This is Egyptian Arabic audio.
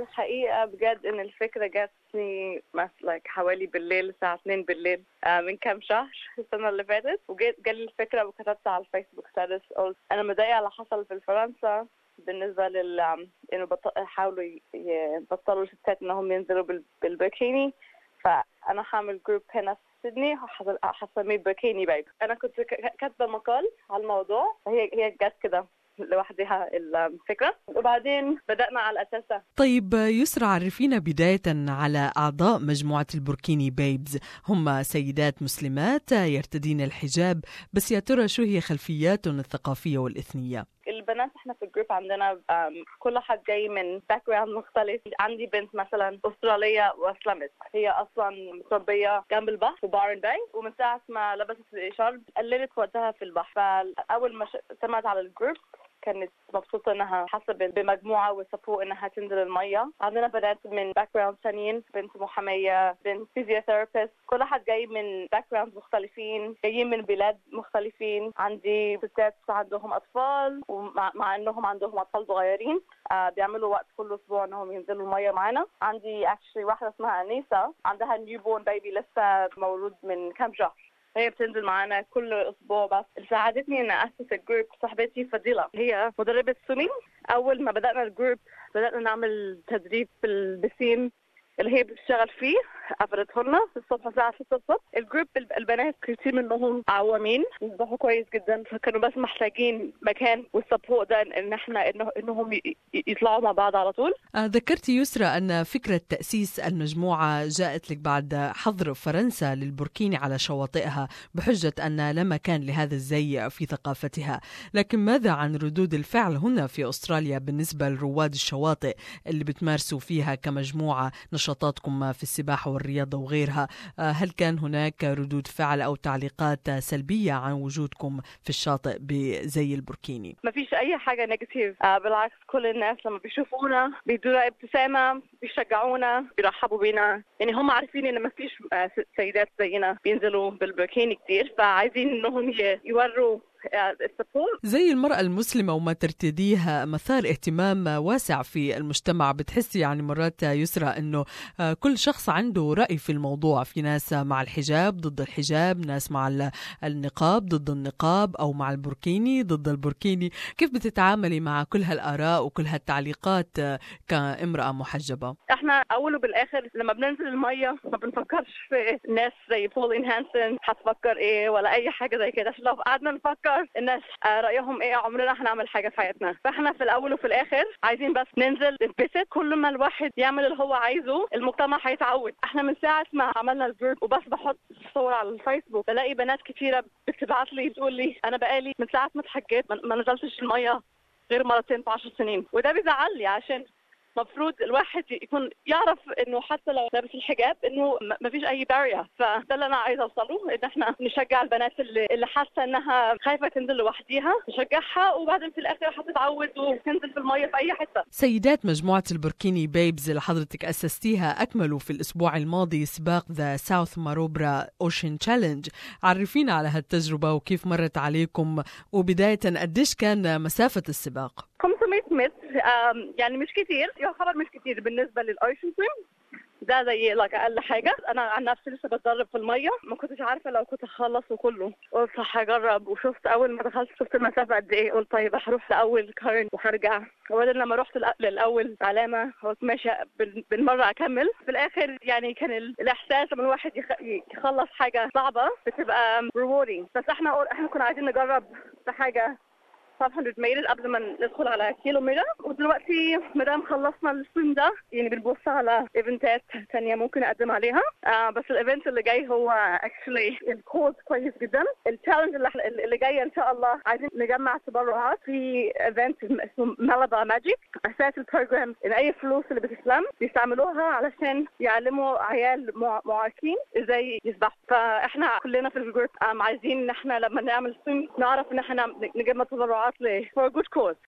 الحقيقة بجد إن الفكرة جاتني مثلا حوالي بالليل الساعة 2 بالليل آه، من كام شهر السنة اللي فاتت وجالي الفكرة وكتبت على الفيسبوك ستاتس قلت أنا مضايقة على اللي حصل في فرنسا بالنسبة لل إنه بط... حاولوا ي- يبطلوا الستات إنهم ينزلوا بال... بالبيكيني فأنا هعمل جروب هنا في سيدني وهحصل- هسميه بيكيني بايب أنا كنت ك- كاتبة مقال على الموضوع هي هي جت كده لوحدها الفكرة وبعدين بدأنا على الأساس ده طيب يسرى عرفينا بداية على أعضاء مجموعة البوركيني بيبز هم سيدات مسلمات يرتدين الحجاب بس يا ترى شو هي خلفياتهم الثقافية والإثنية؟ البنات احنا في الجروب عندنا أم، كل حد جاي من باك جراوند مختلف عندي بنت مثلا استراليه واسلمت هي اصلا متربيه جنب البحر في بارن باي ومن ساعه ما لبست الشرب قللت وقتها في البحر فاول ما ش- سمعت على الجروب كانت مبسوطة انها حاسة بمجموعة وسبورت انها تنزل المية عندنا بنات من باك جراوند ثانيين بنت محامية بنت فيزيوثيرابيست كل حد جاي من باك جراوند مختلفين جايين من بلاد مختلفين عندي ستات عندهم اطفال ومع مع انهم عندهم اطفال صغيرين آه بيعملوا وقت كل اسبوع انهم ينزلوا المية معانا عندي اكشلي واحدة اسمها انيسا عندها نيو بورن بيبي لسه مولود من كام شهر هي بتنزل معانا كل اسبوع بس اللي ساعدتني ان اسس الجروب صاحبتي فضيله هي مدربه سويمنج اول ما بدانا الجروب بدانا نعمل تدريب في البسين اللي هي بتشتغل فيه قفلته لنا في الصبح الساعة 6 الصبح الجروب الب- البنات كتير منهم عوامين بيسبحوا كويس جدا فكانوا بس محتاجين مكان والسبورت ده ان احنا إنه انهم ي- ي- يطلعوا مع بعض على طول آه، ذكرتي يسرى أن فكرة تأسيس المجموعة جاءت لك بعد حظر فرنسا للبوركيني على شواطئها بحجة أن لا مكان لهذا الزي في ثقافتها لكن ماذا عن ردود الفعل هنا في أستراليا بالنسبة لرواد الشواطئ اللي بتمارسوا فيها كمجموعة نشاطاتكم في السباحة والرياضة وغيرها آه، هل كان هناك ردود فعل أو تعليقات سلبية عن وجودكم في الشاطئ بزي البوركيني ما فيش اي حاجه نيجاتيف آه بالعكس كل الناس لما بيشوفونا بيدونا ابتسامه بيشجعونا بيرحبوا بينا يعني هم عارفين ان ما فيش آه س- سيدات زينا بينزلوا بالبركيني كتير فعايزين انهم ي- يوروا السبورت زي المرأة المسلمة وما ترتديها مثار اهتمام واسع في المجتمع بتحسي يعني مرات يسرى انه آه، كل شخص عنده رأي في الموضوع في ناس مع الحجاب ضد الحجاب ناس مع ال- النقاب ضد النقاب او مع البوركيني ضد البوركيني كيف بتتعاملي مع كل هالآراء وكل هالتعليقات آه، كامرأة محجبة احنا اول وبالاخر لما بننزل الميه ما بنفكرش في ناس زي بولين هانسون هتفكر ايه ولا اي حاجه زي كده عشان لو قعدنا نفكر الناس آه، رايهم ايه عمرنا هنعمل حاجه في حياتنا فاحنا في الاول وفي الاخر عايزين بس ننزل نتبسط كل ما الواحد يعمل اللي هو عايزه المجتمع هيتعود احنا من ساعه ما عملنا الجروب وبس بحط صور على الفيسبوك بلاقي بنات كتيره بتبعت لي تقول لي انا بقالي من ساعه ما اتحجبت ما ما نزلتش الميه غير مرتين في عشر سنين وده بيزعل لي عشان مفروض الواحد يكون يعرف انه حتى لو لابس الحجاب انه م- مفيش اي بارير فده اللي انا عايزه اوصله ان احنا نشجع البنات اللي, اللي حاسه انها خايفه تنزل لوحديها نشجعها وبعدين في الاخر هتتعود وتنزل في الميه في اي حته سيدات مجموعة البوركيني بيبز اللي حضرتك أسستيها أكملوا في الأسبوع الماضي سباق ذا ساوث ماروبرا أوشن تشالنج عرفينا على هالتجربة وكيف مرت عليكم وبداية قديش كان مسافة السباق 500 متر آم، يعني مش كتير يعتبر مش كتير بالنسبه للاوشن سويم ده زي لك اقل حاجه انا عن نفسي لسه بتدرب في الميه ما كنتش عارفه لو كنت هخلصه كله قلت هجرب وشفت اول ما دخلت شفت المسافه قد ايه قلت طيب هروح لاول كارن وهرجع وبعدين لما رحت للأ- للاول علامه قلت ماشي بال- بالمره اكمل في الاخر يعني كان ال- الاحساس لما الواحد يخ- يخلص حاجه صعبه بتبقى rewarding بس احنا احنا كنا عايزين نجرب في حاجه 500 متر قبل ما ندخل على كيلو متر ودلوقتي مدام خلصنا السويم ده يعني بنبص على ايفنتات تانية ممكن نقدم عليها آه بس الايفنت اللي جاي هو اكشلي الكوز كويس جدا التشالنج اللي, إحنا- اللي جاي ان شاء الله عايزين نجمع تبرعات في ايفنت اسمه مالابا ماجيك اساس البروجرام ان اي فلوس اللي بتسلم بيستعملوها علشان يعلموا عيال مع- معاقين ازاي يسبحوا فاحنا كلنا في الجروب آم، عايزين ان احنا لما نعمل سويم نعرف ان احنا نجمع تبرعات ل for a good cause